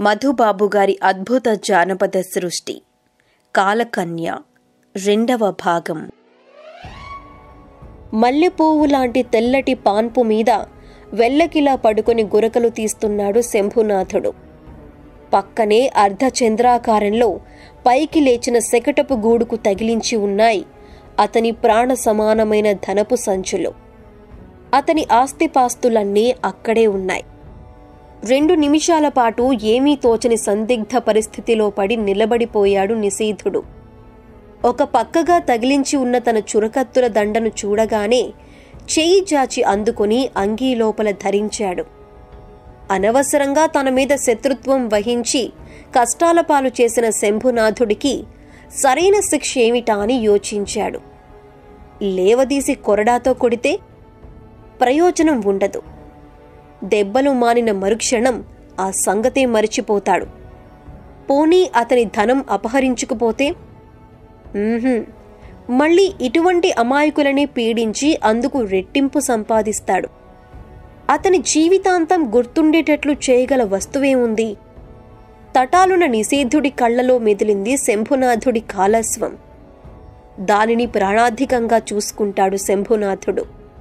మధుబాబు గారి అద్భుత జానపద సృష్టి కాలకన్య రెండవ భాగం మల్లెపువ్వు లాంటి తెల్లటి పాన్పు మీద వెల్లకిలా పడుకొని గురకలు తీస్తున్నాడు శంభునాథుడు పక్కనే అర్ధచంద్రాకారంలో పైకి లేచిన శకటపు గూడుకు తగిలించి ఉన్నాయి అతని ప్రాణ సమానమైన ధనపు సంచులు అతని ఆస్తిపాస్తులన్నీ అక్కడే ఉన్నాయి రెండు నిమిషాల పాటు ఏమీ తోచని సందిగ్ధ పరిస్థితిలో పడి నిలబడిపోయాడు నిశీధుడు ఒక పక్కగా తగిలించి ఉన్న తన చురకత్తుల దండను చూడగానే చెయ్యి జాచి అందుకొని అంగీ లోపల ధరించాడు అనవసరంగా తన మీద శత్రుత్వం వహించి కష్టాల పాలు చేసిన శంభునాథుడికి సరైన శిక్ష ఏమిటా అని యోచించాడు లేవదీసి కొరడాతో కొడితే ప్రయోజనం ఉండదు దెబ్బలు మానిన మరుక్షణం ఆ సంగతే మరిచిపోతాడు పోనీ అతని ధనం అపహరించుకుపోతే ఉహుం, మళ్ళీ ఇటువంటి అమాయకులని పీడించి అందుకు రెట్టింపు సంపాదిస్తాడు అతని జీవితాంతం గుర్తుండేటట్లు చేయగల వస్తువేముంది తటాలున నిషేధుడి కళ్ళలో మెదిలింది శంభునాథుడి కాలస్వం దానిని ప్రాణాధికంగా చూసుకుంటాడు శంభునాథుడు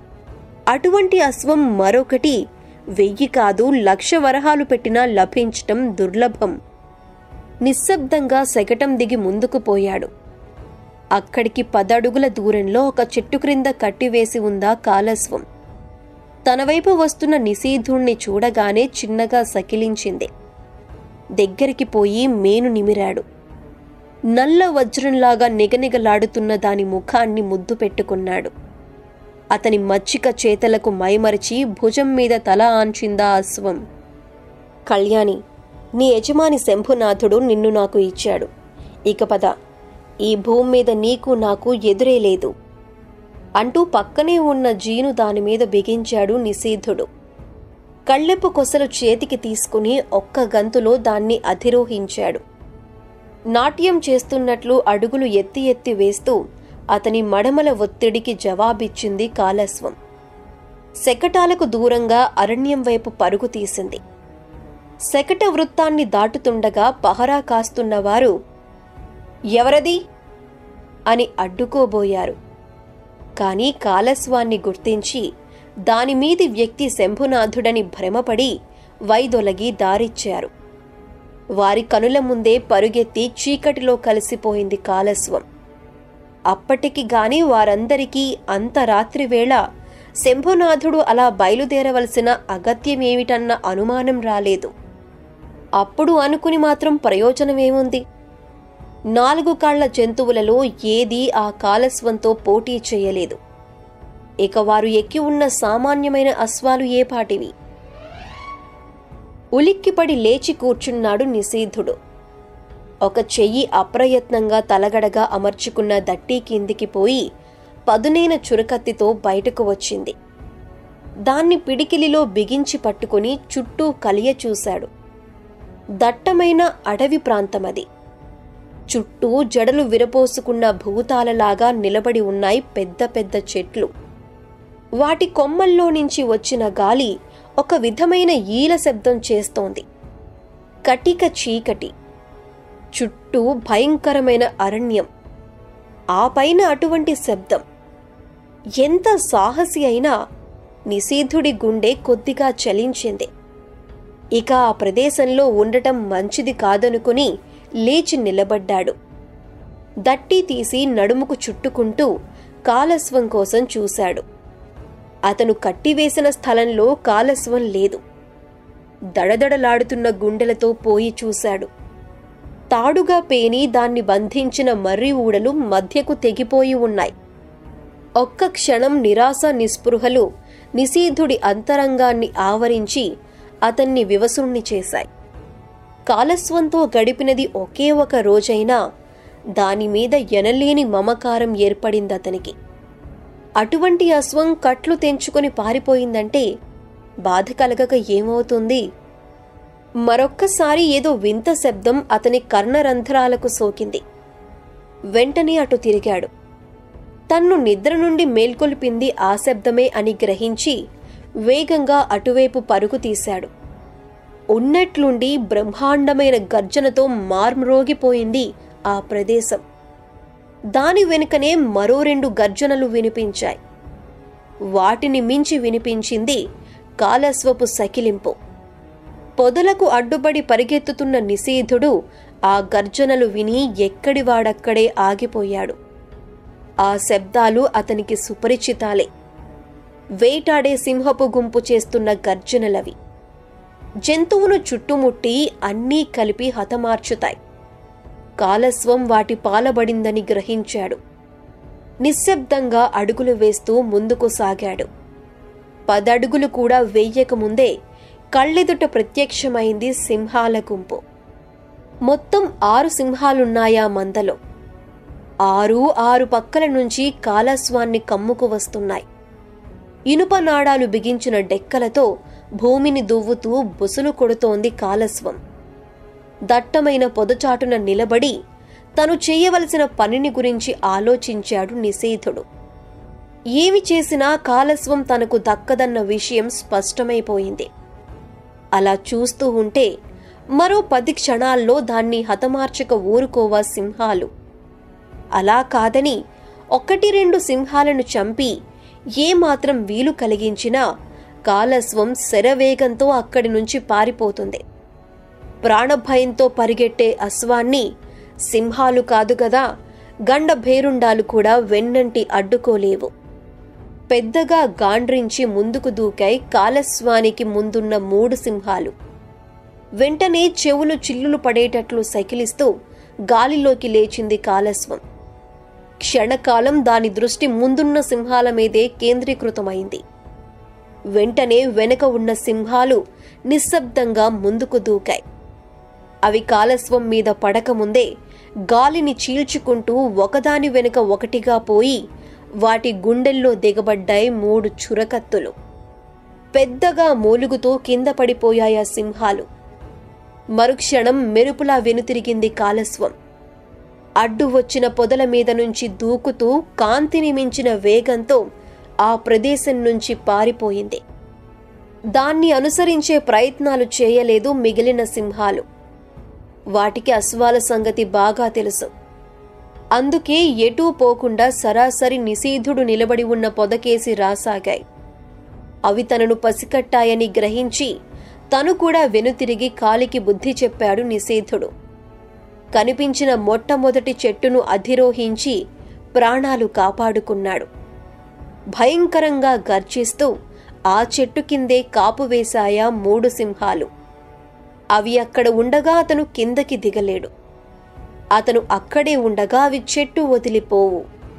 అటువంటి అశ్వం మరొకటి వెయ్యి కాదు లక్ష వరహాలు పెట్టినా లభించటం దుర్లభం నిశ్శబ్దంగా శకటం దిగి ముందుకు పోయాడు అక్కడికి పదడుగుల దూరంలో ఒక చెట్టు క్రింద కట్టివేసి ఉందా కాలస్వం తన వైపు వస్తున్న నిశీధుణ్ణి చూడగానే చిన్నగా సకిలించింది దగ్గరికి పోయి మేను నిమిరాడు నల్ల వజ్రంలాగా నిగనిగలాడుతున్న దాని ముఖాన్ని ముద్దు పెట్టుకున్నాడు అతని మచ్చిక చేతలకు మైమరిచి భుజం మీద తల ఆంచిందా అశ్వం కళ్యాణి నీ యజమాని శంభునాథుడు నిన్ను నాకు ఇచ్చాడు ఇక పద ఈ భూమి మీద నీకు నాకు ఎదురే లేదు అంటూ పక్కనే ఉన్న జీను దాని మీద బిగించాడు నిశీధుడు కళ్ళెపు కొసలు చేతికి తీసుకుని ఒక్క గంతులో దాన్ని అధిరోహించాడు నాట్యం చేస్తున్నట్లు అడుగులు ఎత్తి ఎత్తి వేస్తూ అతని మడమల ఒత్తిడికి జవాబిచ్చింది కాలస్వం శకటాలకు దూరంగా అరణ్యం వైపు పరుగు తీసింది శకట వృత్తాన్ని దాటుతుండగా పహరా కాస్తున్నవారు ఎవరది అని అడ్డుకోబోయారు కాని కాలస్వాన్ని గుర్తించి దానిమీది వ్యక్తి శంభునాథుడని భ్రమపడి వైదొలగి దారిచ్చారు వారి కనుల ముందే పరుగెత్తి చీకటిలో కలిసిపోయింది కాలస్వం అప్పటికి గాని వారందరికీ అంత రాత్రివేళ శంభునాథుడు అలా బయలుదేరవలసిన అగత్యమేమిటన్న అనుమానం రాలేదు అప్పుడు అనుకుని మాత్రం ప్రయోజనమేముంది నాలుగు కాళ్ల జంతువులలో ఏదీ ఆ కాలస్వంతో పోటీ చేయలేదు ఇక వారు ఎక్కి ఉన్న సామాన్యమైన అశ్వాలు ఏపాటివి ఉలిక్కిపడి లేచి కూర్చున్నాడు నిశీధుడు ఒక చెయ్యి అప్రయత్నంగా తలగడగా అమర్చుకున్న దట్టి కిందికి పోయి పదునైన చురకత్తితో బయటకు వచ్చింది దాన్ని పిడికిలిలో బిగించి పట్టుకుని చుట్టూ కలియ చూశాడు దట్టమైన అడవి ప్రాంతమది చుట్టూ జడలు విరపోసుకున్న భూతాలలాగా నిలబడి ఉన్నాయి పెద్ద పెద్ద చెట్లు వాటి కొమ్మల్లో నుంచి వచ్చిన గాలి ఒక విధమైన ఈల శబ్దం చేస్తోంది కటిక చీకటి చుట్టూ భయంకరమైన అరణ్యం ఆ పైన అటువంటి శబ్దం ఎంత సాహసి అయినా నిషీధుడి గుండె కొద్దిగా చలించింది ఇక ఆ ప్రదేశంలో ఉండటం మంచిది కాదనుకుని లేచి నిలబడ్డాడు దట్టి తీసి నడుముకు చుట్టుకుంటూ కాలస్వం కోసం చూశాడు అతను కట్టివేసిన స్థలంలో కాలస్వం లేదు దడదడలాడుతున్న గుండెలతో పోయి చూశాడు తాడుగా పేని దాన్ని బంధించిన మర్రి ఊడలు మధ్యకు తెగిపోయి ఉన్నాయి ఒక్క క్షణం నిరాశ నిస్పృహలు నిశీధుడి అంతరంగాన్ని ఆవరించి అతన్ని వివసుణ్ణి చేశాయి కాలస్వంతో గడిపినది ఒకే ఒక రోజైనా దానిమీద ఎనలేని మమకారం ఏర్పడిందతనికి అటువంటి అశ్వం కట్లు తెంచుకొని పారిపోయిందంటే బాధ కలగక ఏమవుతుంది మరొక్కసారి ఏదో వింత శబ్దం అతని కర్ణరంధ్రాలకు సోకింది వెంటనే అటు తిరిగాడు తన్ను నిద్ర నుండి మేల్కొల్పింది ఆ శబ్దమే అని గ్రహించి వేగంగా అటువైపు పరుగు తీశాడు ఉన్నట్లుండి బ్రహ్మాండమైన గర్జనతో మార్మ్రోగిపోయింది ఆ ప్రదేశం దాని వెనుకనే మరో రెండు గర్జనలు వినిపించాయి వాటిని మించి వినిపించింది కాలస్వపు సకిలింపు పొదలకు అడ్డుపడి పరిగెత్తుతున్న నిషేధుడు ఆ గర్జనలు విని ఎక్కడివాడక్కడే ఆగిపోయాడు ఆ శబ్దాలు అతనికి సుపరిచితాలే వేటాడే సింహపు గుంపు చేస్తున్న గర్జనలవి జంతువును చుట్టుముట్టి అన్నీ కలిపి హతమార్చుతాయి కాలస్వం వాటి పాలబడిందని గ్రహించాడు నిశ్శబ్దంగా అడుగులు వేస్తూ ముందుకు సాగాడు పదడుగులు కూడా వెయ్యకముందే కళ్ళెదుట ప్రత్యక్షమైంది సింహాల గుంపు మొత్తం ఆరు సింహాలున్నాయా మందలో ఆరు ఆరు పక్కల నుంచి కాలస్వాన్ని కమ్ముకు వస్తున్నాయి ఇనుప నాడాలు బిగించిన డెక్కలతో భూమిని దువ్వుతూ బుసులు కొడుతోంది కాలస్వం దట్టమైన పొదచాటున నిలబడి తను చేయవలసిన పనిని గురించి ఆలోచించాడు నిషేధుడు ఏమి చేసినా కాలస్వం తనకు దక్కదన్న విషయం స్పష్టమైపోయింది అలా చూస్తూ ఉంటే మరో పది క్షణాల్లో దాన్ని హతమార్చక ఊరుకోవా సింహాలు అలా కాదని ఒకటి రెండు సింహాలను చంపి ఏమాత్రం వీలు కలిగించినా కాలస్వం శరవేగంతో అక్కడి నుంచి పారిపోతుంది ప్రాణభయంతో పరిగెట్టే అశ్వాన్ని సింహాలు కాదు గదా గండ భేరుండాలు కూడా వెన్నంటి అడ్డుకోలేవు పెద్దగా గాండ్రించి ముందుకు దూకాయి కాలస్వానికి ముందున్న మూడు సింహాలు వెంటనే చెవులు చిల్లులు పడేటట్లు సైకిలిస్తూ గాలిలోకి లేచింది కాలస్వం క్షణకాలం దాని దృష్టి ముందున్న సింహాల మీదే కేంద్రీకృతమైంది వెంటనే వెనక ఉన్న సింహాలు నిశ్శబ్దంగా ముందుకు దూకాయి అవి కాలస్వం మీద పడకముందే గాలిని చీల్చుకుంటూ ఒకదాని వెనుక ఒకటిగా పోయి వాటి గుండెల్లో దిగబడ్డాయి మూడు చురకత్తులు పెద్దగా మూలుగుతూ కింద పడిపోయాయి ఆ సింహాలు మరుక్షణం మెరుపులా వెనుతిరిగింది కాలస్వం అడ్డు వచ్చిన పొదల మీద నుంచి దూకుతూ కాంతిని మించిన వేగంతో ఆ ప్రదేశం నుంచి పారిపోయింది దాన్ని అనుసరించే ప్రయత్నాలు చేయలేదు మిగిలిన సింహాలు వాటికి అశ్వాల సంగతి బాగా తెలుసు అందుకే ఎటూ పోకుండా సరాసరి నిషీధుడు నిలబడి ఉన్న పొదకేసి రాసాగాయి అవి తనను పసికట్టాయని గ్రహించి తను కూడా వెనుతిరిగి కాలికి బుద్ధి చెప్పాడు నిషేధుడు కనిపించిన మొట్టమొదటి చెట్టును అధిరోహించి ప్రాణాలు కాపాడుకున్నాడు భయంకరంగా గర్జిస్తూ ఆ చెట్టు కిందే కాపు వేశాయా మూడు సింహాలు అవి అక్కడ ఉండగా అతను కిందకి దిగలేడు అతను అక్కడే ఉండగా అవి చెట్టు వదిలిపోవు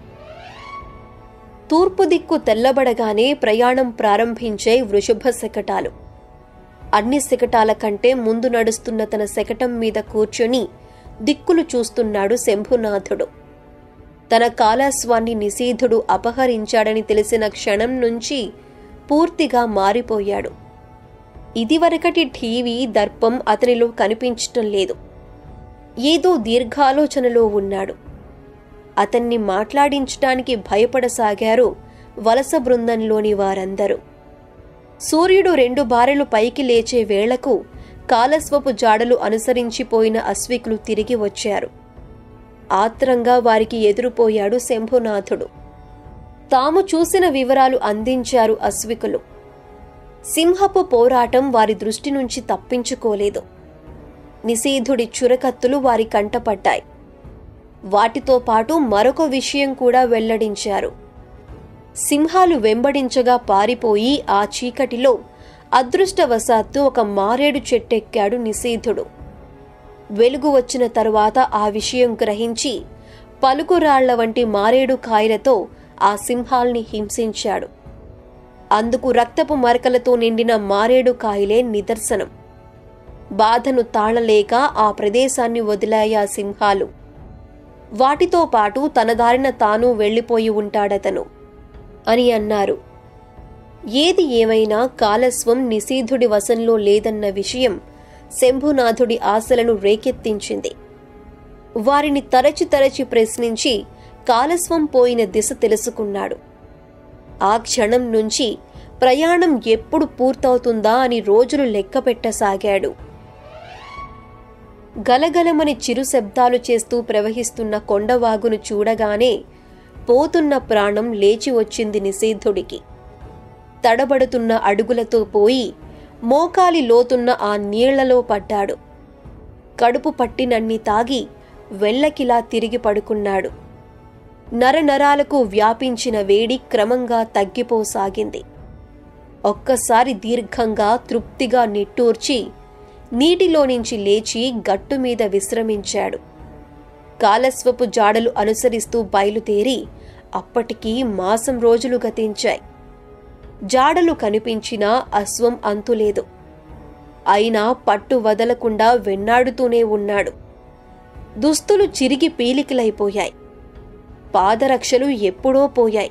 తూర్పు దిక్కు తెల్లబడగానే ప్రయాణం ప్రారంభించే వృషభ శకటాలు అన్ని శకటాల కంటే ముందు నడుస్తున్న తన శకటం మీద కూర్చొని దిక్కులు చూస్తున్నాడు శంభునాథుడు తన కాలాస్వాన్ని నిషీధుడు అపహరించాడని తెలిసిన క్షణం నుంచి పూర్తిగా మారిపోయాడు ఇదివరకటి టీవీ దర్పం అతనిలో కనిపించటం లేదు ఏదో దీర్ఘాలోచనలో ఉన్నాడు అతన్ని మాట్లాడించటానికి భయపడసాగారు వలస బృందంలోని వారందరూ సూర్యుడు రెండు బారెలు పైకి లేచే వేళకు కాలస్వపు జాడలు అనుసరించిపోయిన అశ్వికులు తిరిగి వచ్చారు ఆత్రంగా వారికి ఎదురుపోయాడు శంభునాథుడు తాము చూసిన వివరాలు అందించారు అశ్వికులు సింహపు పోరాటం వారి దృష్టి నుంచి తప్పించుకోలేదు నిషీధుడి చురకత్తులు వారి కంటపడ్డాయి వాటితో పాటు మరొక విషయం కూడా వెల్లడించారు సింహాలు వెంబడించగా పారిపోయి ఆ చీకటిలో అదృష్టవశాత్తు ఒక మారేడు చెట్టెక్కాడు నిషీధుడు వెలుగు వచ్చిన తరువాత ఆ విషయం గ్రహించి పలుకురాళ్ల వంటి మారేడు కాయలతో ఆ సింహాల్ని హింసించాడు అందుకు రక్తపు మరకలతో నిండిన మారేడు కాయలే నిదర్శనం బాధను తాళలేక ఆ ప్రదేశాన్ని వదిలాయా సింహాలు వాటితో పాటు తన దారిన తాను వెళ్ళిపోయి ఉంటాడతను అని అన్నారు ఏది ఏమైనా కాలస్వం నిషీధుడి వశంలో లేదన్న విషయం శంభునాథుడి ఆశలను రేకెత్తించింది వారిని తరచి తరచి ప్రశ్నించి కాలస్వం పోయిన దిశ తెలుసుకున్నాడు ఆ క్షణం నుంచి ప్రయాణం ఎప్పుడు పూర్తవుతుందా అని రోజులు లెక్క పెట్టసాగాడు గలగలమని చిరు శబ్దాలు చేస్తూ ప్రవహిస్తున్న కొండవాగును చూడగానే పోతున్న ప్రాణం లేచి వచ్చింది నిషేధుడికి తడబడుతున్న అడుగులతో పోయి మోకాలి లోతున్న ఆ నీళ్లలో పడ్డాడు కడుపు పట్టినన్ని తాగి వెల్లకిలా తిరిగి పడుకున్నాడు నరనరాలకు వ్యాపించిన వేడి క్రమంగా తగ్గిపోసాగింది ఒక్కసారి దీర్ఘంగా తృప్తిగా నిట్టూర్చి నీటిలో నుంచి లేచి గట్టు మీద విశ్రమించాడు కాలస్వపు జాడలు అనుసరిస్తూ బయలుదేరి అప్పటికి మాసం రోజులు గతించాయి జాడలు కనిపించినా అశ్వం అంతులేదు అయినా పట్టు వదలకుండా వెన్నాడుతూనే ఉన్నాడు దుస్తులు చిరిగి పీలికలైపోయాయి పాదరక్షలు ఎప్పుడో పోయాయి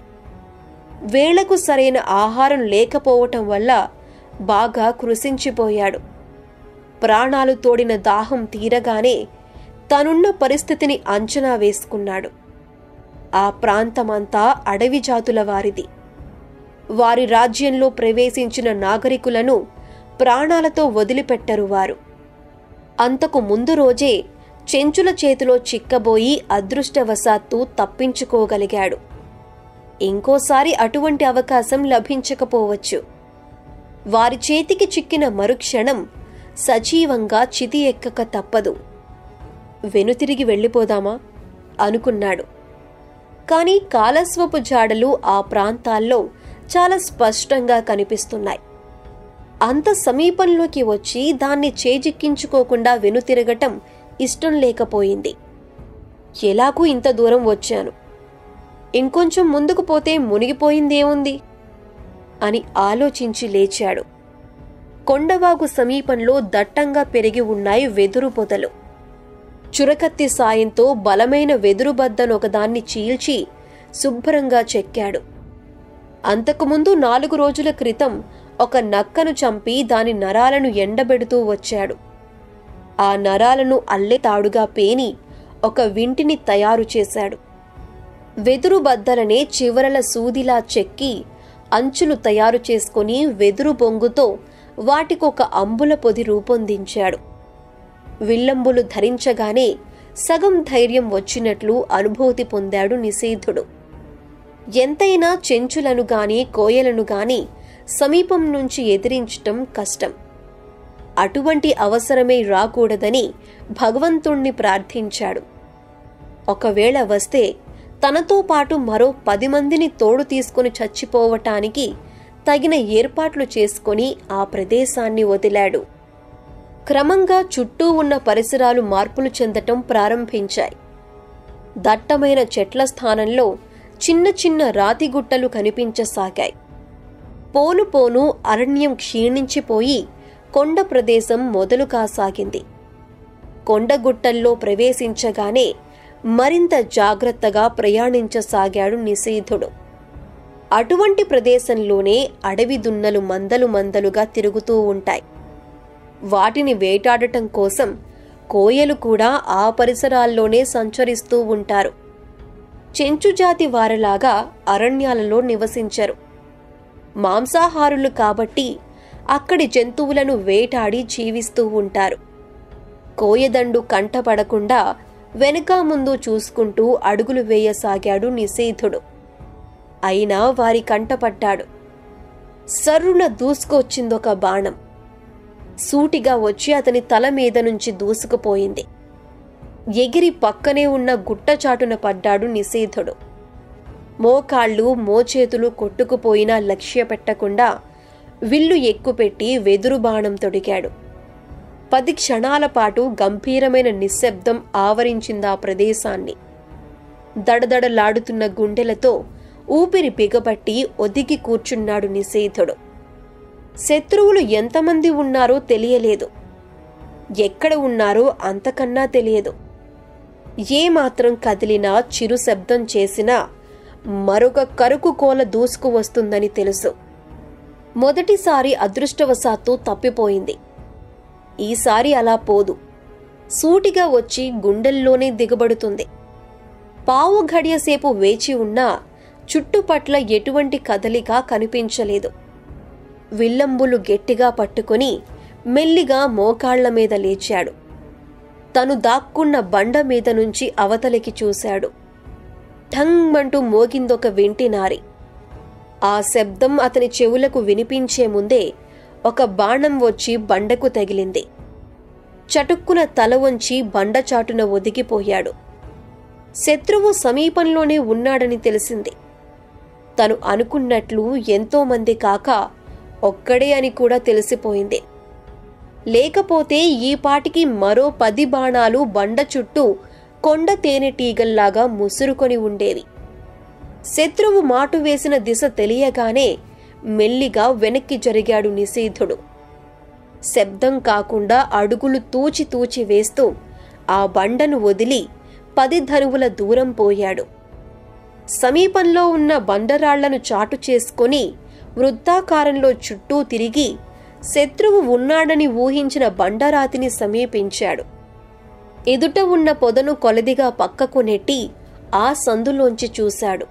వేళకు సరైన ఆహారం లేకపోవటం వల్ల బాగా కృశించిపోయాడు ప్రాణాలు తోడిన దాహం తీరగానే తనున్న పరిస్థితిని అంచనా వేసుకున్నాడు ఆ ప్రాంతమంతా అడవి జాతుల వారిది వారి రాజ్యంలో ప్రవేశించిన నాగరికులను ప్రాణాలతో వదిలిపెట్టరు వారు అంతకు ముందు రోజే చెంచుల చేతిలో చిక్కబోయి అదృష్టవశాత్తు తప్పించుకోగలిగాడు ఇంకోసారి అటువంటి అవకాశం లభించకపోవచ్చు వారి చేతికి చిక్కిన మరుక్షణం సజీవంగా చితి ఎక్కక తప్పదు వెనుతిరిగి వెళ్ళిపోదామా అనుకున్నాడు కాని కాలస్వపు జాడలు ఆ ప్రాంతాల్లో చాలా స్పష్టంగా కనిపిస్తున్నాయి అంత సమీపంలోకి వచ్చి దాన్ని చేజిక్కించుకోకుండా వెనుతిరగటం ఇష్టం లేకపోయింది ఎలాగూ ఇంత దూరం వచ్చాను ఇంకొంచెం ముందుకు పోతే మునిగిపోయిందేముంది అని ఆలోచించి లేచాడు కొండవాగు సమీపంలో దట్టంగా పెరిగి ఉన్నాయి వెదురు పొదలు చురకత్తి సాయంతో బలమైన వెదురు బద్దనొకదాన్ని చీల్చి శుభ్రంగా చెక్కాడు అంతకుముందు నాలుగు రోజుల క్రితం ఒక నక్కను చంపి దాని నరాలను ఎండబెడుతూ వచ్చాడు ఆ నరాలను అల్లె తాడుగా పేని ఒక వింటిని తయారు చేశాడు వెదురు బద్దలనే చివరల సూదిలా చెక్కి అంచులు తయారు చేసుకుని వెదురు బొంగుతో వాటికొక అంబుల పొది రూపొందించాడు విల్లంబులు ధరించగానే సగం ధైర్యం వచ్చినట్లు అనుభూతి పొందాడు నిషేధుడు ఎంతైనా చెంచులను గాని కోయలను గాని సమీపం నుంచి ఎదిరించటం కష్టం అటువంటి అవసరమే రాకూడదని భగవంతుణ్ణి ప్రార్థించాడు ఒకవేళ వస్తే తనతో పాటు మరో పది మందిని తోడు తీసుకుని చచ్చిపోవటానికి తగిన ఏర్పాట్లు చేసుకొని ఆ ప్రదేశాన్ని వదిలాడు క్రమంగా చుట్టూ ఉన్న పరిసరాలు మార్పులు చెందటం ప్రారంభించాయి దట్టమైన చెట్ల స్థానంలో చిన్న చిన్న రాతిగుట్టలు కనిపించసాగాయి పోను పోను అరణ్యం క్షీణించిపోయి కొండ ప్రదేశం మొదలు కాసాగింది కొండగుట్టల్లో ప్రవేశించగానే మరింత జాగ్రత్తగా ప్రయాణించసాగాడు నిషేధుడు అటువంటి ప్రదేశంలోనే అడవి దున్నలు మందలు మందలుగా తిరుగుతూ ఉంటాయి వాటిని వేటాడటం కోసం కోయలు కూడా ఆ పరిసరాల్లోనే సంచరిస్తూ ఉంటారు చెంచుజాతి వారిలాగా అరణ్యాలలో నివసించరు మాంసాహారులు కాబట్టి అక్కడి జంతువులను వేటాడి జీవిస్తూ ఉంటారు కోయదండు కంటపడకుండా వెనుక ముందు చూసుకుంటూ అడుగులు వేయసాగాడు నిషేధుడు అయినా వారి కంటపడ్డాడు సర్రున దూసుకొచ్చిందొక బాణం సూటిగా వచ్చి అతని తల మీద నుంచి దూసుకుపోయింది ఎగిరి పక్కనే ఉన్న గుట్టచాటున పడ్డాడు నిషేధుడు మోకాళ్ళు మోచేతులు కొట్టుకుపోయినా లక్ష్య పెట్టకుండా విల్లు ఎక్కుపెట్టి వెదురు బాణం తొడిగాడు పది క్షణాల పాటు గంభీరమైన నిశ్శబ్దం ఆవరించిందా ప్రదేశాన్ని దడదడలాడుతున్న గుండెలతో ఊపిరి బిగబట్టి ఒదిగి కూర్చున్నాడు నిషేధుడు శత్రువులు ఎంతమంది ఉన్నారో తెలియలేదు ఎక్కడ ఉన్నారో అంతకన్నా తెలియదు ఏమాత్రం కదిలినా చిరు శబ్దం చేసినా మరొక కరుకు కోల దూసుకు వస్తుందని తెలుసు మొదటిసారి అదృష్టవశాత్తు తప్పిపోయింది ఈసారి అలా పోదు సూటిగా వచ్చి గుండెల్లోనే దిగబడుతుంది పావు గడియసేపు వేచి ఉన్నా చుట్టుపట్ల ఎటువంటి కదలిక కనిపించలేదు విల్లంబులు గట్టిగా పట్టుకొని మెల్లిగా మోకాళ్ల మీద లేచాడు తను దాక్కున్న బండ మీద నుంచి అవతలికి చూశాడు ఠంగ్మంటూ మోగిందొక వింటినారి ఆ శబ్దం అతని చెవులకు వినిపించే ముందే ఒక బాణం వచ్చి బండకు తగిలింది చటుక్కున తల వంచి బండచాటున ఒదిగిపోయాడు శత్రువు సమీపంలోనే ఉన్నాడని తెలిసింది తను అనుకున్నట్లు ఎంతోమంది కాక ఒక్కడే అని కూడా తెలిసిపోయింది లేకపోతే ఈ పాటికి మరో పది బాణాలు బండ చుట్టూ కొండ తేనెటీగల్లాగా ముసురుకొని ఉండేవి శత్రువు మాటు వేసిన దిశ తెలియగానే మెల్లిగా వెనక్కి జరిగాడు నిశీధుడు శబ్దం కాకుండా అడుగులు తూచి తూచి వేస్తూ ఆ బండను వదిలి పది ధనువుల దూరం పోయాడు సమీపంలో ఉన్న బండరాళ్లను చాటు చేసుకొని వృత్తాకారంలో చుట్టూ తిరిగి శత్రువు ఉన్నాడని ఊహించిన బండరాతిని సమీపించాడు ఎదుట ఉన్న పొదను కొలదిగా పక్కకు నెట్టి ఆ సందులోంచి చూశాడు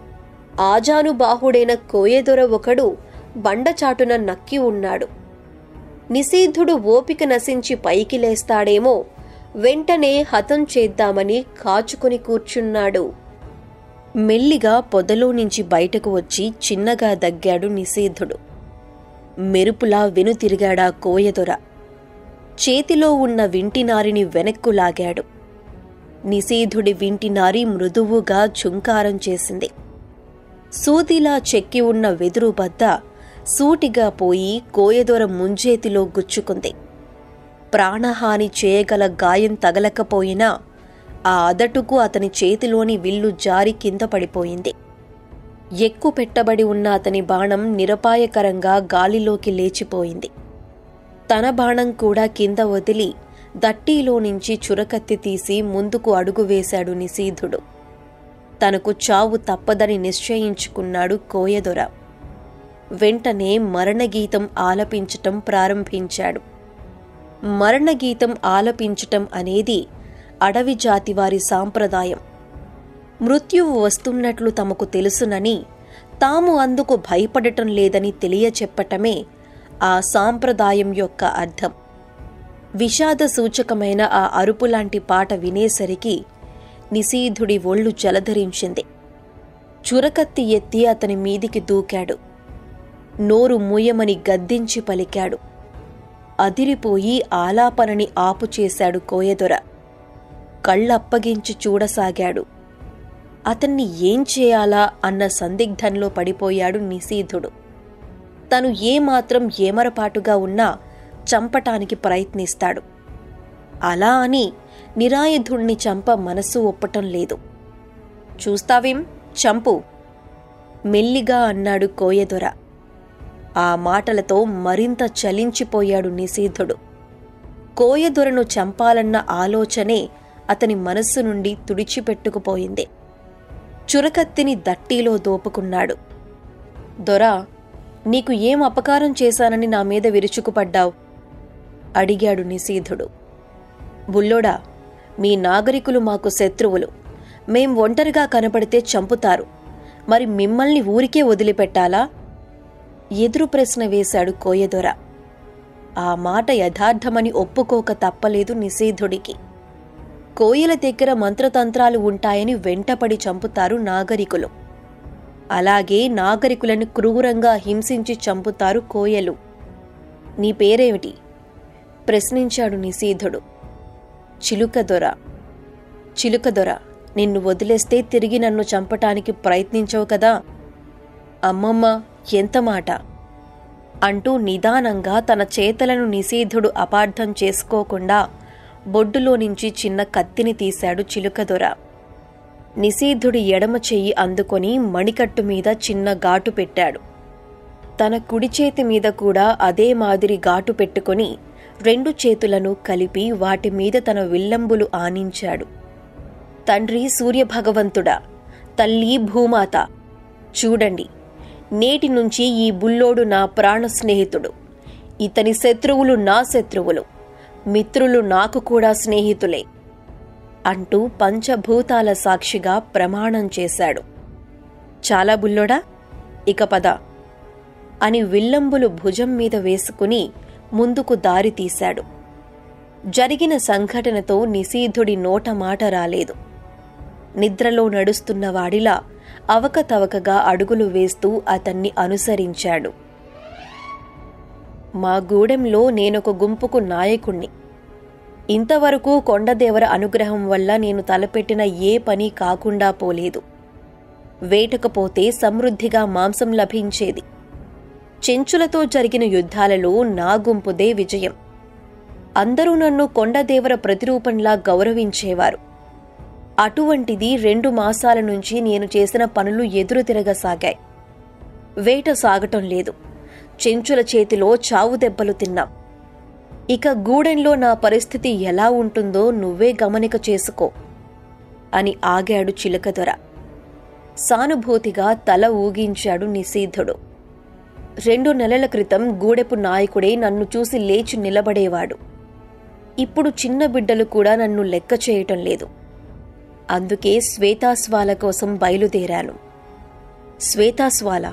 ఆజానుబాహుడైన కోయదొర ఒకడు బండచాటున నక్కి ఉన్నాడు నిషీద్ధుడు ఓపిక నశించి పైకి లేస్తాడేమో వెంటనే హతం చేద్దామని కాచుకొని కూర్చున్నాడు మెల్లిగా పొదలో నుంచి బయటకు వచ్చి చిన్నగా దగ్గాడు నిషీద్ధుడు మెరుపులా వెనుతిరిగాడా కోయదొర చేతిలో ఉన్న వింటినారిని వెనక్కు లాగాడు నిషీధుడి వింటినారి మృదువుగా ఝుంకారం చేసింది సూదిలా చెక్కి ఉన్న వెదురు బద్ద సూటిగా పోయి కోయదొర ముంజేతిలో గుచ్చుకుంది ప్రాణహాని చేయగల గాయం తగలకపోయినా ఆ అదటుకు అతని చేతిలోని విల్లు జారి కింద పడిపోయింది ఎక్కు పెట్టబడి ఉన్న అతని బాణం నిరపాయకరంగా గాలిలోకి లేచిపోయింది తన బాణం కూడా కింద వదిలి దట్టీలో నుంచి చురకత్తి తీసి ముందుకు అడుగు వేశాడు నిశీధుడు తనకు చావు తప్పదని నిశ్చయించుకున్నాడు కోయదొర వెంటనే మరణగీతం ఆలపించటం ప్రారంభించాడు మరణగీతం ఆలపించటం అనేది అడవి జాతివారి సాంప్రదాయం మృత్యువు వస్తున్నట్లు తమకు తెలుసునని తాము అందుకు భయపడటం లేదని తెలియచెప్పటమే ఆ సాంప్రదాయం యొక్క అర్థం విషాద సూచకమైన ఆ అరుపులాంటి పాట వినేసరికి నిశీధుడి ఒళ్ళు జలధరించింది చురకత్తి ఎత్తి అతని మీదికి దూకాడు నోరు మూయమని గద్దించి పలికాడు అదిరిపోయి ఆలాపనని ఆపుచేశాడు కోయదొర కళ్ళప్పగించి చూడసాగాడు అతన్ని ఏం చేయాలా అన్న సందిగ్ధంలో పడిపోయాడు నిశీధుడు తను ఏమాత్రం ఏమరపాటుగా ఉన్నా చంపటానికి ప్రయత్నిస్తాడు అలా అని నిరాయుధుణ్ణి చంప మనసు ఒప్పటం లేదు చూస్తావేం చంపు మెల్లిగా అన్నాడు కోయదొర ఆ మాటలతో మరింత చలించిపోయాడు నిశీధుడు కోయదొరను చంపాలన్న ఆలోచనే అతని మనస్సు నుండి తుడిచిపెట్టుకుపోయింది చురకత్తిని దట్టీలో దోపుకున్నాడు దొరా నీకు ఏం అపకారం చేశానని నా మీద విరుచుకుపడ్డావు అడిగాడు నిశీధుడు బుల్లోడా మీ నాగరికులు మాకు శత్రువులు మేం ఒంటరిగా కనపడితే చంపుతారు మరి మిమ్మల్ని ఊరికే వదిలిపెట్టాలా ఎదురు ప్రశ్న వేశాడు కోయదొర ఆ మాట యథార్థమని ఒప్పుకోక తప్పలేదు నిషేధుడికి కోయల దగ్గర మంత్రతంత్రాలు ఉంటాయని వెంటపడి చంపుతారు నాగరికులు అలాగే నాగరికులను క్రూరంగా హింసించి చంపుతారు కోయలు నీ పేరేమిటి ప్రశ్నించాడు నిశీధుడు చిలుకదొర చిలుకదొర నిన్ను వదిలేస్తే తిరిగి నన్ను చంపటానికి ప్రయత్నించవు కదా అమ్మమ్మ ఎంత మాట అంటూ నిదానంగా తన చేతలను నిషేధుడు అపార్థం చేసుకోకుండా బొడ్డులో నుంచి చిన్న కత్తిని తీశాడు చిలుకదొర నిషేధుడి ఎడమ చెయ్యి అందుకొని మణికట్టు మీద చిన్న ఘాటు పెట్టాడు తన కుడి చేతి మీద కూడా అదే మాదిరి ఘాటు పెట్టుకొని రెండు చేతులను కలిపి వాటి మీద తన విల్లంబులు ఆనించాడు తండ్రి సూర్యభగవంతుడా తల్లి భూమాత చూడండి నేటి నుంచి ఈ బుల్లోడు నా ప్రాణ స్నేహితుడు ఇతని శత్రువులు నా శత్రువులు మిత్రులు నాకు కూడా స్నేహితులే అంటూ పంచభూతాల సాక్షిగా ప్రమాణం చేశాడు చాలా బుల్లోడా ఇక పద అని విల్లంబులు భుజం మీద వేసుకుని ముందుకు దారి తీశాడు జరిగిన సంఘటనతో నిశీధుడి నోట మాట రాలేదు నిద్రలో నడుస్తున్న వాడిలా అవకతవకగా అడుగులు వేస్తూ అతన్ని అనుసరించాడు మా గూడెంలో నేనొక గుంపుకు నాయకుణ్ణి ఇంతవరకు కొండదేవర అనుగ్రహం వల్ల నేను తలపెట్టిన ఏ పని కాకుండా పోలేదు వేటకపోతే సమృద్ధిగా మాంసం లభించేది చెంచులతో జరిగిన యుద్ధాలలో నా గుంపుదే విజయం అందరూ నన్ను కొండదేవర ప్రతిరూపంలా గౌరవించేవారు అటువంటిది రెండు మాసాల నుంచి నేను చేసిన పనులు ఎదురు తిరగసాగాయి వేట సాగటం లేదు చెంచుల చేతిలో చావు దెబ్బలు తిన్నాం ఇక గూడెంలో నా పరిస్థితి ఎలా ఉంటుందో నువ్వే గమనిక చేసుకో అని ఆగాడు చిలకదొర సానుభూతిగా తల ఊగించాడు నిశీధుడు రెండు నెలల క్రితం గూడెపు నాయకుడే నన్ను చూసి లేచి నిలబడేవాడు ఇప్పుడు చిన్న బిడ్డలు కూడా నన్ను లెక్క చేయటం లేదు అందుకే శ్వేతాస్వాల కోసం బయలుదేరాను శ్వేతాస్వాల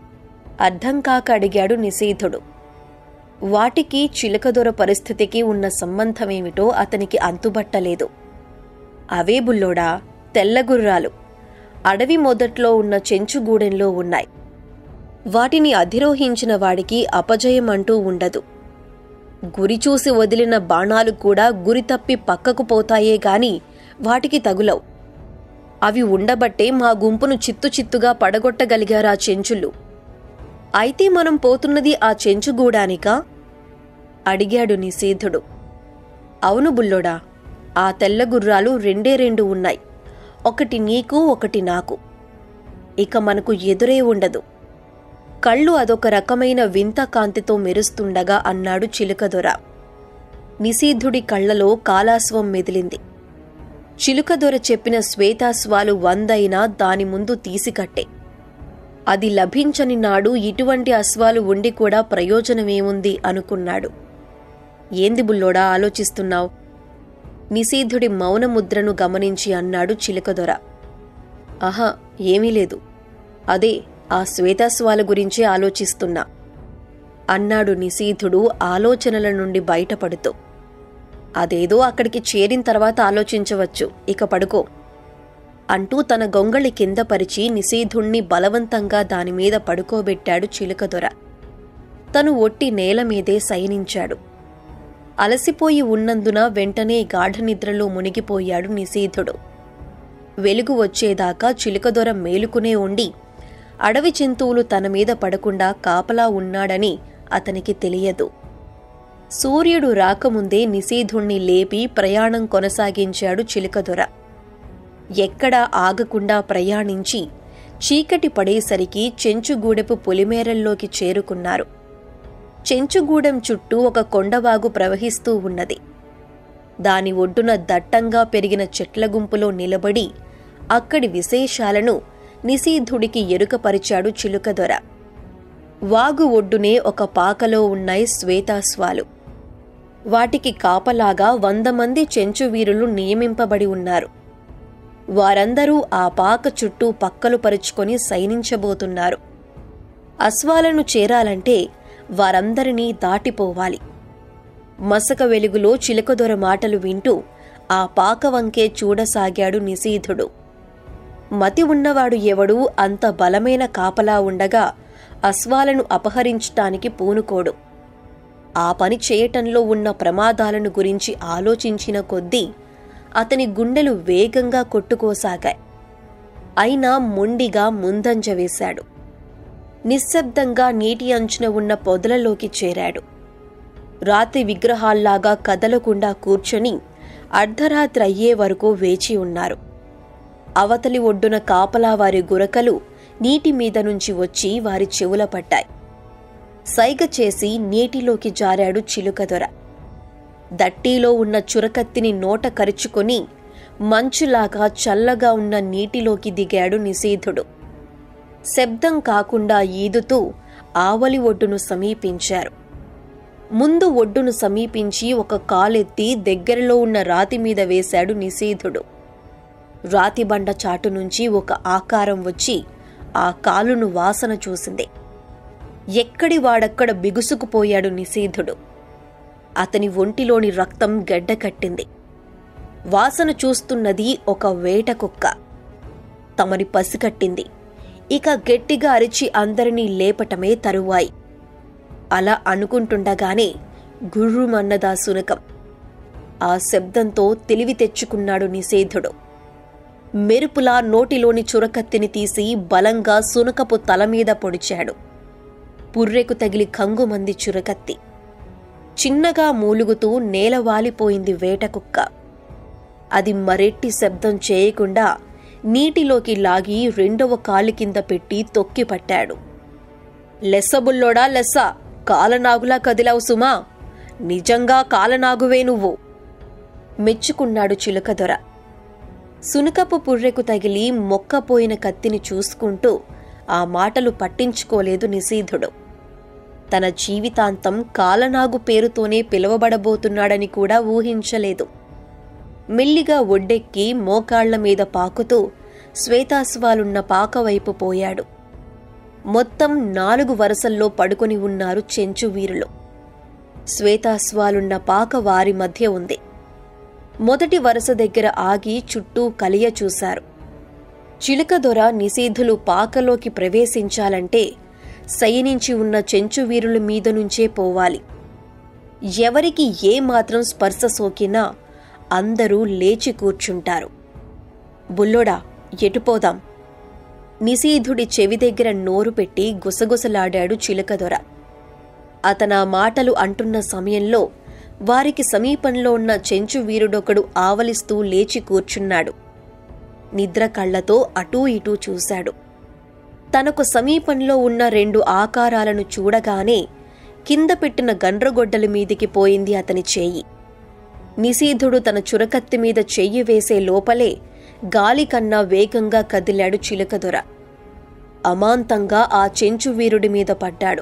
అర్థం కాక అడిగాడు నిశీధుడు వాటికి చిలకదొర పరిస్థితికి ఉన్న సంబంధమేమిటో అతనికి అంతుబట్టలేదు అవే బుల్లోడా తెల్లగుర్రాలు అడవి మొదట్లో ఉన్న చెంచుగూడెంలో ఉన్నాయి వాటిని అధిరోహించిన వాడికి అపజయం అంటూ ఉండదు గురి చూసి వదిలిన బాణాలు కూడా గురి తప్పి పక్కకు పోతాయే గాని వాటికి తగులవు అవి ఉండబట్టే మా గుంపును చిత్తు చిత్తుగా పడగొట్టగలిగారా చెంచులు అయితే మనం పోతున్నది ఆ చెంచుగూడానికా అడిగాడు నిశీధుడు అవును బుల్లోడా ఆ తెల్ల గుర్రాలు రెండే రెండు ఉన్నాయి ఒకటి నీకు ఒకటి నాకు ఇక మనకు ఎదురే ఉండదు కళ్ళు అదొక రకమైన వింత కాంతితో మెరుస్తుండగా అన్నాడు చిలుకదొర నిశీధుడి కళ్లలో కాలాస్వం మెదిలింది చిలుకదొర చెప్పిన శ్వేతాస్వాలు వందైనా దాని ముందు తీసికట్టే అది లభించని నాడు ఇటువంటి అశ్వాలు ఉండి కూడా ప్రయోజనమేముంది అనుకున్నాడు ఏంది బుల్లోడా ఆలోచిస్తున్నావు నిశీధుడి మౌనముద్రను గమనించి అన్నాడు చిలకదొర ఆహా ఏమీ లేదు అదే ఆ శ్వేతాస్వాల గురించే ఆలోచిస్తున్నా అన్నాడు నిశీధుడు ఆలోచనల నుండి బయటపడుతూ అదేదో అక్కడికి చేరిన తర్వాత ఆలోచించవచ్చు ఇక పడుకో అంటూ తన గొంగళి కింద పరిచి నిశీధుణ్ణి బలవంతంగా దానిమీద పడుకోబెట్టాడు చిలుకదొర తను ఒట్టి నేల మీదే శయనించాడు అలసిపోయి ఉన్నందున వెంటనే గాఢనిద్రలో మునిగిపోయాడు నిశీధుడు వెలుగు వచ్చేదాకా చిలుకదొర మేలుకునే ఉండి అడవి జంతువులు తన మీద పడకుండా కాపలా ఉన్నాడని అతనికి తెలియదు సూర్యుడు రాకముందే నిశీధుణ్ణి లేపి ప్రయాణం కొనసాగించాడు చిలుకదొర ఎక్కడా ఆగకుండా ప్రయాణించి చీకటి పడేసరికి చెంచుగూడెపు పొలిమేరల్లోకి చేరుకున్నారు చెంచుగూడెం చుట్టూ ఒక కొండవాగు ప్రవహిస్తూ ఉన్నది దాని ఒడ్డున దట్టంగా పెరిగిన చెట్ల గుంపులో నిలబడి అక్కడి విశేషాలను నిశీధుడికి ఎరుకపరిచాడు చిలుకదొర వాగు ఒడ్డునే ఒక పాకలో ఉన్నాయి శ్వేతాస్వాలు వాటికి కాపలాగా వంద మంది చెంచువీరులు నియమింపబడి ఉన్నారు వారందరూ ఆ పాక చుట్టూ పక్కలు పరుచుకొని సైనించబోతున్నారు అశ్వాలను చేరాలంటే వారందరినీ దాటిపోవాలి మసక వెలుగులో చిలకదొర మాటలు వింటూ ఆ పాక వంకే చూడసాగాడు నిశీధుడు మతి ఉన్నవాడు ఎవడూ అంత బలమైన కాపలా ఉండగా అశ్వాలను అపహరించటానికి పూనుకోడు ఆ పని చేయటంలో ఉన్న ప్రమాదాలను గురించి ఆలోచించిన కొద్దీ అతని గుండెలు వేగంగా కొట్టుకోసాగాయి అయినా మొండిగా ముందంజ వేశాడు నిశ్శబ్దంగా నీటి అంచున ఉన్న పొదలలోకి చేరాడు రాతి విగ్రహాల్లాగా కదలకుండా కూర్చొని అర్ధరాత్రి అయ్యే వరకు వేచి ఉన్నారు అవతలి ఒడ్డున కాపలా వారి గురకలు నీటి మీద నుంచి వచ్చి వారి చెవుల పడ్డాయి సైగ చేసి నీటిలోకి జారాడు చిలుకదొర దట్టీలో ఉన్న చురకత్తిని నోట కరుచుకొని మంచులాగా చల్లగా ఉన్న నీటిలోకి దిగాడు నిశీధుడు శబ్దం కాకుండా ఈదుతూ ఆవలి ఒడ్డును సమీపించారు ముందు ఒడ్డును సమీపించి ఒక కాలెత్తి దగ్గరలో ఉన్న రాతి మీద వేశాడు నిశీధుడు రాతి బండ చాటు నుంచి ఒక ఆకారం వచ్చి ఆ కాలును వాసన చూసింది ఎక్కడి వాడక్కడ బిగుసుకుపోయాడు నిషేధుడు అతని ఒంటిలోని రక్తం గడ్డకట్టింది వాసన చూస్తున్నది ఒక వేట కుక్క తమని పసికట్టింది ఇక గట్టిగా అరిచి అందరినీ లేపటమే తరువాయి అలా అనుకుంటుండగానే గుర్రుమన్నదా సునకం ఆ శబ్దంతో తెలివి తెచ్చుకున్నాడు నిషేధుడు మెరుపులా నోటిలోని చురకత్తిని తీసి బలంగా సునకపు తల మీద పొడిచాడు పుర్రెకు తగిలి కంగుమంది చురకత్తి చిన్నగా మూలుగుతూ నేలవాలిపోయింది వేటకుక్క అది మరెట్టి శబ్దం చేయకుండా నీటిలోకి లాగి రెండవ కాలి కింద పెట్టి తొక్కి పట్టాడు లెస్సబుల్లోడా లెస్స కాలనాగులా కదిలావు సుమా నిజంగా కాలనాగువే నువ్వు మెచ్చుకున్నాడు చిలుకదొర సునకపు పుర్రెకు తగిలి మొక్కపోయిన కత్తిని చూసుకుంటూ ఆ మాటలు పట్టించుకోలేదు నిషీధుడు తన జీవితాంతం కాలనాగు పేరుతోనే పిలువబడబోతున్నాడని కూడా ఊహించలేదు మెల్లిగా ఒడ్డెక్కి మోకాళ్ల మీద పాకుతూ శ్వేతాశ్వాలున్న పాక వైపు పోయాడు మొత్తం నాలుగు వరుసల్లో పడుకొని ఉన్నారు చెంచు వీరులు శ్వేతాశ్వాలున్న పాక వారి మధ్య ఉంది మొదటి వరుస దగ్గర ఆగి చుట్టూ కలియ చూశారు చిలుకదొర నిషేధులు పాకలోకి ప్రవేశించాలంటే శయనించి ఉన్న చెంచు వీరుల మీద నుంచే పోవాలి ఎవరికి ఏ మాత్రం స్పర్శ సోకినా అందరూ లేచి కూర్చుంటారు బుల్లోడా ఎటుపోదాం నిషీధుడి చెవి దగ్గర నోరు పెట్టి గుసగుసలాడాడు చిలుకదొర అతనా మాటలు అంటున్న సమయంలో వారికి సమీపంలో ఉన్న చెంచు వీరుడొకడు ఆవలిస్తూ లేచి కూర్చున్నాడు నిద్ర కళ్లతో అటూ ఇటూ చూశాడు తనకు సమీపంలో ఉన్న రెండు ఆకారాలను చూడగానే కింద పెట్టిన గండ్రగొడ్డల మీదికి పోయింది అతని చెయ్యి నిషీధుడు తన చురకత్తి మీద చెయ్యి వేసే లోపలే గాలి కన్నా వేగంగా కదిలాడు చిలుకదొర అమాంతంగా ఆ చెంచు వీరుడి మీద పడ్డాడు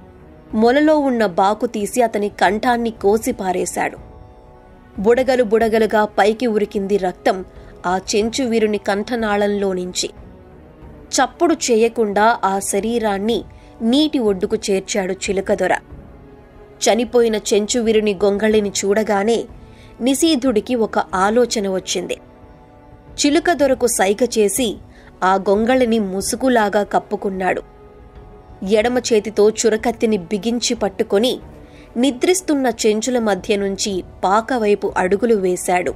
మొలలో ఉన్న బాకు తీసి అతని కంఠాన్ని కోసి పారేశాడు బుడగలు బుడగలుగా పైకి ఉరికింది రక్తం ఆ చెంచు వీరుని కంఠనాళంలో నుంచి చప్పుడు చేయకుండా ఆ శరీరాన్ని నీటి ఒడ్డుకు చేర్చాడు చిలుకదొర చనిపోయిన చెంచువీరుని గొంగళిని చూడగానే నిశీధుడికి ఒక ఆలోచన వచ్చింది చిలుకదొరకు సైగ చేసి ఆ గొంగళిని ముసుగులాగా కప్పుకున్నాడు ఎడమ చేతితో చురకత్తిని బిగించి పట్టుకొని నిద్రిస్తున్న చెంచుల మధ్య నుంచి పాక వైపు అడుగులు వేశాడు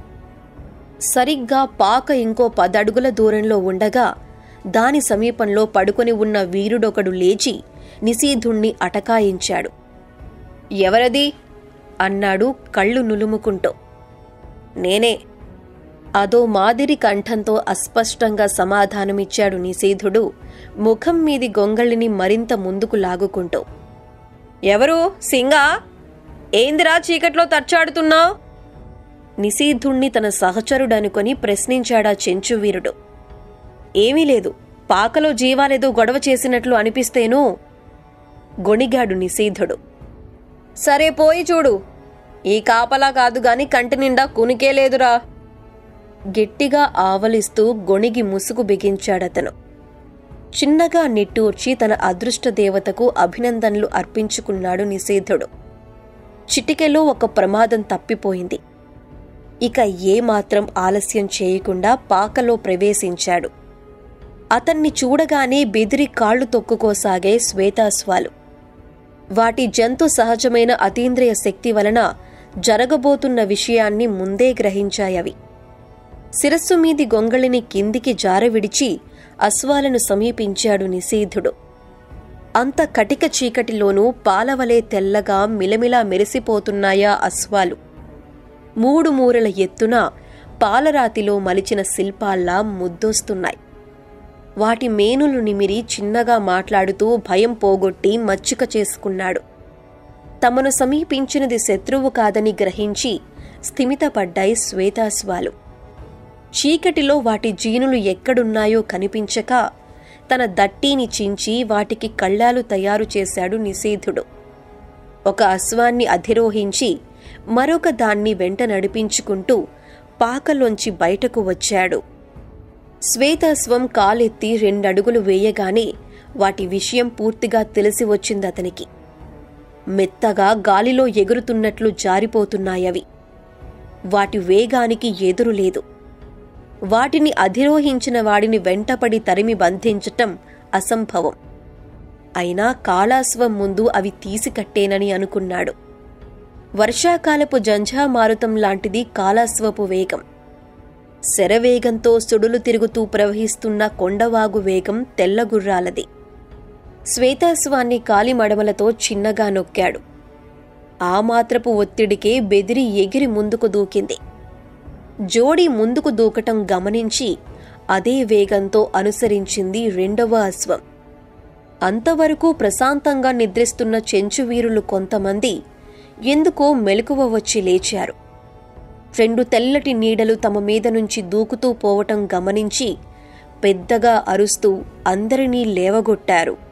సరిగ్గా పాక ఇంకో పదడుగుల దూరంలో ఉండగా దాని సమీపంలో పడుకొని ఉన్న వీరుడొకడు లేచి నిశీధుణ్ణి అటకాయించాడు ఎవరది అన్నాడు కళ్ళు నులుముకుంటూ నేనే అదో మాదిరి కంఠంతో అస్పష్టంగా సమాధానమిచ్చాడు నిషేధుడు ముఖం మీది గొంగళిని మరింత ముందుకు లాగుకుంటూ ఎవరు సింగా ఏందిరా చీకట్లో తచ్చాడుతున్నావు నిషీధుణ్ణి తన సహచరుడనుకొని ప్రశ్నించాడా చెంచువీరుడు ఏమీ లేదు పాకలో జీవాలేదో గొడవ చేసినట్లు అనిపిస్తేను గొణిగాడు నిషీధుడు సరే పోయి చూడు ఈ కాపలా కాదు గాని కంటి నిండా కునికే లేదురా గట్టిగా ఆవలిస్తూ గొణిగి ముసుగు బిగించాడతను చిన్నగా నిట్టూర్చి తన అదృష్ట దేవతకు అభినందనలు అర్పించుకున్నాడు నిషేధుడు చిటికెలో ఒక ప్రమాదం తప్పిపోయింది ఇక ఏమాత్రం ఆలస్యం చేయకుండా పాకలో ప్రవేశించాడు అతన్ని చూడగానే బెదిరి కాళ్లు తొక్కుకోసాగే శ్వేతాశ్వాలు వాటి జంతు సహజమైన అతీంద్రియ శక్తి వలన జరగబోతున్న విషయాన్ని ముందే గ్రహించాయవి శిరస్సు మీది గొంగళిని కిందికి జారవిడిచి అశ్వాలను సమీపించాడు నిషీధుడు అంత కటిక చీకటిలోనూ పాలవలే తెల్లగా మిలమిలా మెరిసిపోతున్నాయా అశ్వాలు మూడు మూరల ఎత్తున పాలరాతిలో మలిచిన శిల్పాల్లా ముద్దొస్తున్నాయి వాటి మేనులు నిమిరి చిన్నగా మాట్లాడుతూ భయం పోగొట్టి మచ్చిక చేసుకున్నాడు తమను సమీపించినది శత్రువు కాదని గ్రహించి స్థిమితపడ్డాయి శ్వేతాశ్వాలు చీకటిలో వాటి జీనులు ఎక్కడున్నాయో కనిపించక తన దట్టీని చించి వాటికి కళ్ళాలు తయారు చేశాడు నిషేధుడు ఒక అశ్వాన్ని అధిరోహించి మరొక దాన్ని వెంట నడిపించుకుంటూ పాకలోంచి బయటకు వచ్చాడు శ్వేతాశ్వం కాలెత్తి రెండడుగులు వేయగానే వాటి విషయం పూర్తిగా తెలిసి వచ్చింది అతనికి మెత్తగా గాలిలో ఎగురుతున్నట్లు జారిపోతున్నాయవి వాటి వేగానికి ఎదురు లేదు వాటిని అధిరోహించిన వాడిని వెంటపడి తరిమి బంధించటం అసంభవం అయినా కాళాశ్వం ముందు అవి తీసికట్టేనని అనుకున్నాడు వర్షాకాలపు జంఝామారుతం లాంటిది కాళాశ్వపు వేగం శరవేగంతో సుడులు తిరుగుతూ ప్రవహిస్తున్న కొండవాగు వేగం తెల్లగుర్రాలది శ్వేతాశ్వాన్ని కాలిమడమలతో చిన్నగా నొక్కాడు ఆ మాత్రపు ఒత్తిడికే బెదిరి ఎగిరి ముందుకు దూకింది జోడి ముందుకు దూకటం గమనించి అదే వేగంతో అనుసరించింది రెండవ అశ్వం అంతవరకు ప్రశాంతంగా నిద్రిస్తున్న చెంచువీరులు కొంతమంది ఎందుకో మెలకువ వచ్చి లేచారు రెండు తెల్లటి నీడలు తమ మీద నుంచి దూకుతూ పోవటం గమనించి పెద్దగా అరుస్తూ అందరినీ లేవగొట్టారు